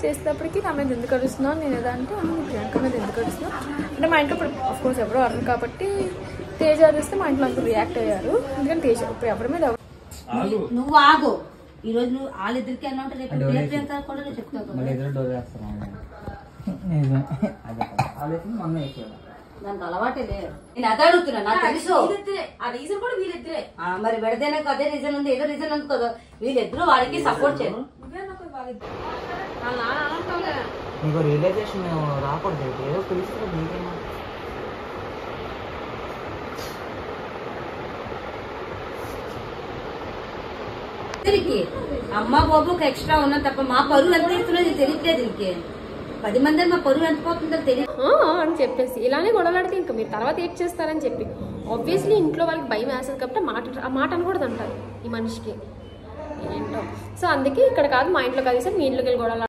చేసేటప్పటికి నా మీద ఎందుకు అడుస్తున్నావు నేను ఏదో అంటే "అమ్మ, నీ ప్రియాంక మీద ఎందుకు అడుస్తున్నావు అంటే మా ఇంట్లో ఇప్పుడు ఆఫ్ కోర్స్ ఎవరో అడరు కాబట్టి తేజ అరిస్తే మా ఇంట్లో అందరూ రియాక్ట్ అయ్యారు ఎందుకంటే తేజ ఇప్పుడు ఎవరి మీద ఎవరు నువ్వు ఆగు ఈ రోజు నువ్వు వాళ్ళిద్దరికి అన్నా ఉంటే రేపు ప్రియ ప్రియాంక కూడా నువ్వు చెప్తావు కదా. మళ్ళీ ఎదురు డోర్ వేస్తాను నిజమే అదే ఆలోచన మొన్న వేసేవాడు దానికి అలవాటే లేదు నేను అదే అడుగుతున్నా నాకు తెలుసు ఆ రీజన్ కూడా వీళ్ళిద్దరే ఆ, మరి పెడితే నాకు అదే రీజన్ ఉంది ఏదో రీజన్ ఉంది కదా వీళ్ళిద్దరూ వాడికి సపోర్ట్ చేయరు వాళ్ళ నాన్న అనంటావు కదా నీకు రియలైజేషన్ రాకూడదు అయితే ఏదో పిలుస్తుంది నీకేమో ఇద్దరికి అమ్మ బాబుకి ఎక్స్ట్రా ఉన్నా తప్ప మా పరువు ఎంత ఇస్తున్నది తెలియట్లేదు దీనికి పది మంది మా పరువు ఎంత పోతుందో తెలియదు "ఆ" అని చెప్పేసి ఇలానే గొడవలాడితే ఇంకా మీరు తర్వాత ఏం చేస్తారని చెప్పి ఆబ్వియస్లీ ఇంట్లో వాళ్ళకి భయం వేస్తుంది కాబట్టి ఆ మాట ఆ మాట అనకూడదు అంటారు ఈ మనిషికి ఏంటో సో అందుకే ఇక్కడ కాదు మా ఇంట్లో కాదు సార్ మీ ఇంట్లోకి వెళ్ళి గొడవలు